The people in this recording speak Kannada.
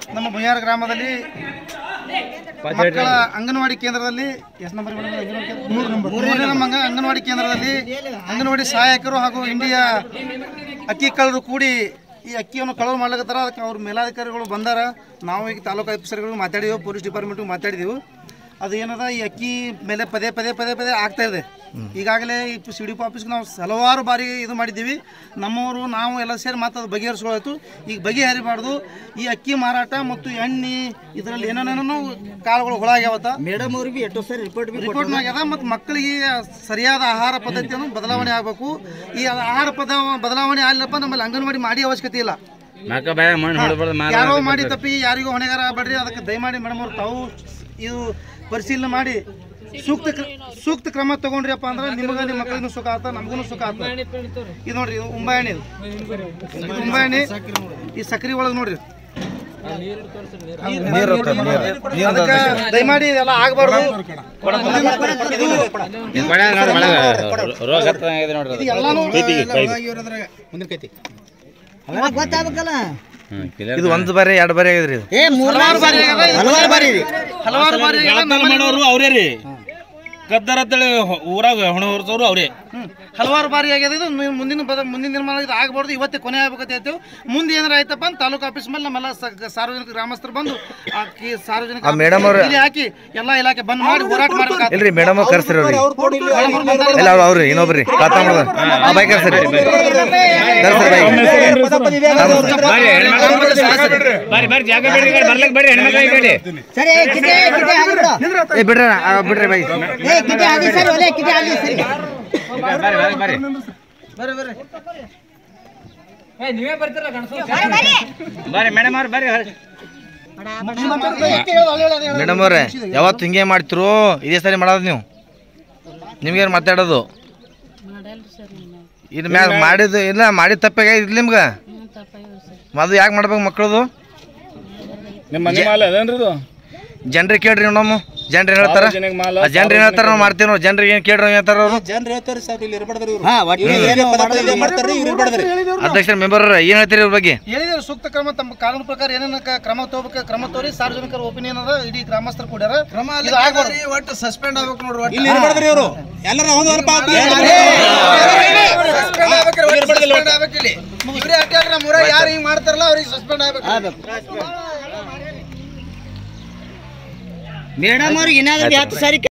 ನಮ್ಮ ಬುಯ್ಯಾರ ಗ್ರಾಮದಲ್ಲಿ ಮಕ್ಕಳ ಅಂಗನವಾಡಿ ಕೇಂದ್ರದಲ್ಲಿ ಎಷ್ಟು ನಂಬರ್ ಮೇಡಮ್ ಅಂಗನವಾಡಿ ಕೇಂದ್ರ? ಮೂರು ನಂಬರ್ ಮೂರನೇ ನಮ್ಮ ಅಂಗ- ಅಂಗನವಾಡಿ ಕೇಂದ್ರದಲ್ಲಿ ಅಂಗನವಾಡಿ ಸಹಾಯಕರು ಹಾಗೂ ಇಂಡಿಯಾ ಅಕ್ಕಿ ಕಳ್ಳರು ಕೂಡಿ ಈ ಅಕ್ಕಿಯನ್ನು ಕಳವು ಮಾಡ್ಲಿಕತ್ತಾರ ಅದಕ್ಕೆ ಅವ್ರ ಮೇಲಾಧಿಕಾರಿಗಳು ಬಂದಾರ ನಾವು ಈಗ ತಾಲೂಕು ಆಫೀಸರ್ಗಳು ಮಾತಾಡಿದೆವು ಪೊಲೀಸ್ ಡಿಪಾರ್ಟ್ಮೆಂಟ್ಗೆ ಮಾತಾಡಿದೆವು ಅದು ಏನದ ಈ ಅಕ್ಕಿ ಮೇಲೆ ಪದೇ ಪದೇ ಪದೇ ಪದೇ ಆಗ್ತಾ ಇದೆ ಈಗಾಗಲೇ ಈ ಸಿ ಡಿ ಪಿ ಆಫೀಸ್ಗೆ ನಾವು ಹಲವಾರು ಬಾರಿ ಇದು ಮಾಡಿದ್ದೀವಿ ನಮ್ಮವರು ನಾವು ಎಲ್ಲ ಸೇರಿ ಮತ್ತೆ ಅದು ಬಗೆಹರಿಸ್ಕೊಳತ್ತು ಈಗ ಬಗೆಹರಿಬಾರ್ದು ಈ ಅಕ್ಕಿ ಮಾರಾಟ ಮತ್ತು ಎಣ್ಣೆ ಇದರಲ್ಲಿ ಏನೇನೇನೋ ಕಾಳುಗಳು ಹುಳ ಆಗ್ಯಾವತ್ತ ಮೇಡಮ್ ಅವ್ರಿಗೆ ಎಷ್ಟೋ ಸರಿ ರಿಪೋರ್ಟ್ ಬಿ ರಿಪೋರ್ಟ್ ಆಗ್ಯದ ಮತ್ತು ಮಕ್ಕಳಿಗೆ ಸರಿಯಾದ ಆಹಾರ ಪದ್ಧತಿಯನ್ನು ಬದಲಾವಣೆ ಆಗಬೇಕು ಈ ಆಹಾರ ಪದ ಬದಲಾವಣೆ ಆಗಲಿಲ್ಲಪ್ಪ ನಮ್ಮಲ್ಲಿ ಅಂಗನವಾಡಿ ಮಾಡಿ ಅವಶ್ಯಕತೆ ಇಲ್ಲ ನಾಲ್ಕ ಬಾಯ ಮಣ್ಣು ಹೊಡೆದ್ಬಿಡ್ದು ಮಾರ ಯಾರೋ ಮಾಡಿ ತಪ್ಪಿ ಯಾರಿಗೂ ಹೊಣೆಗಾರ ಆಗ್ಬೇಡ್ರಿ ಅದಕ್ಕೆ ದಯಮಾಡಿ ಮೇಡಮ್ ಅವ್ರು ತಾವು ಇದು ಪರಿಶೀಲನೆ ಮಾಡಿ ಸೂಕ್ತ ಕ್ರ- ಸೂಕ್ತ ಕ್ರಮ ತಗೊಂಡ್ರಿಯಪ್ಪ ಅಂದ್ರೆ ನಿಮಗೆ ನಿಮ್ಮ ಮಕ್ಕಳಿಗೂ ಸುಖ ಆತ ನಮಗೂ ಸುಖ ಆತ ಇದು ನೋಡ್ರಿ ಇದು ಉಂಬಾಯಣಿ ಇದು ಇದು ಉಂಬಾಯಣಿ ಈ ಸಕ್ರಿ ಒಳಗೆ ನೋಡ್ರಿ ಅದಕ್ಕೆ ದಯಮಾಡಿ ಇದೆಲ್ಲ ಆಗಬಾರ್ದು ಇದು ಇದು ಕೊಡ ನೋಡಿ ಒಳಗೆ ರೋಗ ಹತ್ತಂಗಿದೆ ನೋಡ್ರಿ ಅದು. ಎಲ್ಲಾನು ಗೊತ್ತಾಗಬೇಕಲ್ಲ ಹ್ಮ್, clear ಇದು ಒಂದು ಬಾರಿ ಎರಡು ಬಾರಿ ಆಗಿದ್ರಿ ಇದು ಏ ಮೂರ್ ಹಲವಾರು ಬಾರಿ ಆಗ್ಯದ, ಇದು ಹಲವಾರು ಬಾರಿ ಇದೆ. ಹಲವಾರು ಬಾರಿ ಆಗ್ಯದ, ನಮ್ಮಲ್ಲಿ- ಮಾಡೋರು ಅವರೇ ರೀ ಕದ್ದಾರ ಅಂತೇಳಿ ಊರಾಗ ಹೊಣ ಹೊರಸೋರು ಅವರೇ ಹ್ಮ್. ಹಲವಾರು ಬಾರಿ ಆಗ್ಯದ ಇದು ಮು- ಮುಂದಿನ ಬದ ಮುಂದಿನ ನಿರ್ಮಾಣ ಇದು ಆಗ್ಬಾರ್ದು ಇವತ್ತೇ ಕೊನೆ ಆಗ್ಬೇಕಂತ ಹೇಳ್ತೇವೆ ಮುಂದೆ ಏನಾರ ಆಯ್ತಪ್ಪ ಅಂತ ತಾಲೂಕು ಆಫೀಸ್ ಮೇಲೆ ನಮ್ಮೆಲ್ಲ ಸ- ಸಾರ್ವಜನಿಕ ಗ್ರಾಮಸ್ಥರು ಬಂದು ಆ ಕಿ- ಸಾರ್ವಜನಿಕ ಆ ಮೇಡಮ್ ಅವ್ರು- ಇಲ್ಲಿ ಹಾಕಿ ಎಲ್ಲಾ ಇಲಾಖೆ ಬಂದ್ ಮಾಡಿ ಹೋರಾಟ ಮಾಡ್ಬೇಕಾಗ್ತದೆ ಇಲ್ರಿ ಮೇಡಮ್ ಅವ್ರು ಕರ್ಸ್ರಿ ಅವ್ರಿಗೆ ಮೇಡಮ್ ಅವ್ರು ಬಂದಾರ. ಇಲ್ಲ ಅವ್ರು ಅವ್ರಿ ಇನ್ನೊಬ್ರಿ ಕಾತ ಮಾಡೋದು ಆ ಬೈಕ್ ಕರ್ಸ್ರಿ ಕರ್ಸ್ರಿ ಬೈಕ್ ಬರ್ರಿ ಹೆಣ್ಮಕ್ಳು ಬರ್ರಿ ಬರ್ರಿ ಜಾಗ ಬಿಡ್ರಿ ಈ ಕಡೆ ಬರ್ಲಕ್ ಬರ್ರಿ ಹೆಣ್ಮಕ್ಳು ಈ ಕಡೆ ಸರಿ ಕಿಟೆ ಕಿಟೆ ಹಾಕಿ ಬಿಡು. ಏ ಬಿಡ್ರಿ ಆ, ಬಿಡ್ರಿ ಬೈ ಏ ಕಿಟೆ ಹಾಕಿ ಸರಿ ಒಲೆ ಕಿಟೆ ಹಾಕಿ ಸರಿ ಬರ್ರಿ ಬರ್ರಿ ಬರ್ರಿ ಬರ್ರಿ ಮೇಡಮ್ ಅವ್ರು ಬರ್ರಿ ಬರ್ರಿ. ಮೇಡಮ್ ಅವ್ರೆ ಯಾವತ್ತು ಹಿಂಗೆ ಮಾಡ್ತಿರೋ ಇದೇ ಸರಿ ಮಾಡೋದು ನೀವು ನಿಮ್ಗೇನು ಮಾತಾಡೋದು ಇನ್ನು ಮ್ಯಾಗ ಮಾಡಿದ್ದು ಇಲ್ಲ ಮಾಡಿದ ತಪ್ಪಾಗ ಇದು ನಿಮ್ಗೆ ಅದು ಯಾಕೆ ಮಾಡ್ಬೇಕು ಮಕ್ಕಳದು ನಿಮ್ಮ ಮನೆ ಮಾಲ ಅದೇನ್ರಿ ಇದು ಜನರಿಗೆ ಕೇಳ್ರಿ ನಮ್ಮ ಜನರು ಏನ್ ಹೇಳ್ತಾರ ಸಾರ್ವಜನಿಕ ಮಾಲ, ಜನರು ಏನ್ ಹೇಳ್ತಾರ ನಾವು ಮಾಡ್ತೀವಿ ನಾವು ಜನರಿಗೆ ಏನು ಕೇಳ್ರಿ ಏನ್ ಹೇಳ್ತಾರ ಅವರು ಹಾ ಒಟ್ಟು ಏನು ಮಾಡೋದು ಅಧ್ಯಕ್ಷರ ಮೆಂಬರ್ ಏನು ಹೇಳ್ತೀರಿ ಇವ್ರ ಬಗ್ಗೆ ಹೇಳಿದ್ರು ಸೂಕ್ತ ಕ್ರಮ ತಮ್ಮ ಕಾನೂನು ಪ್ರಕಾರ ಏನೇನ ಕ- ಕ್ರಮ ತಗೋಬೇಕು ಕ್ರಮ ತೋರಿ ಸಾರ್ವಜನಿಕರ ಒಪಿನಿಯನ್ ಅದ ಇಡೀ ಗ್ರಾಮಸ್ಥರು ಕೂಡ್ಯಾರ ಇದು ಆಗ್ಬಾರ್ದು ಒಟ್ಟು ಸಸ್ಪೆಂಡ್ ಆಗ್ಬೇಕು ನೋಡ್ರಿ ಒಟ್ಟು ಇಲ್ಲಿ ಇರ್ಬಾರ್ದ್ರಿ ಇವರು ಎಲ್ಲರ ಒಂದು ಸಸ್ಪೆಂಡ್ ಆಗ್ಬೇಕ್ರಿ ಒಟ್ಟು ಸಸ್ಪೆಂಡ್ ಆಗ್ಬೇಕು ಇಲ್ಲಿ ಇವ್ರೇ ಅಟ್ಟೆ ಅಲ್ರಿ ನಮ್ಮ ಊರಾಗ ಯಾರು ಹಿಂಗ್ ಮಾಡ್ತಾರಲ್ಲ ಅವ್ರಿಗೆ ಸಸ್ಪೆಂಡ್ ಆಗ್ಬೇಕು ಮೇಡಮ್ ಅವ್ರಿಗೆ ಏನಾದ್ರು ಹತ್ತು ಸಾರಿ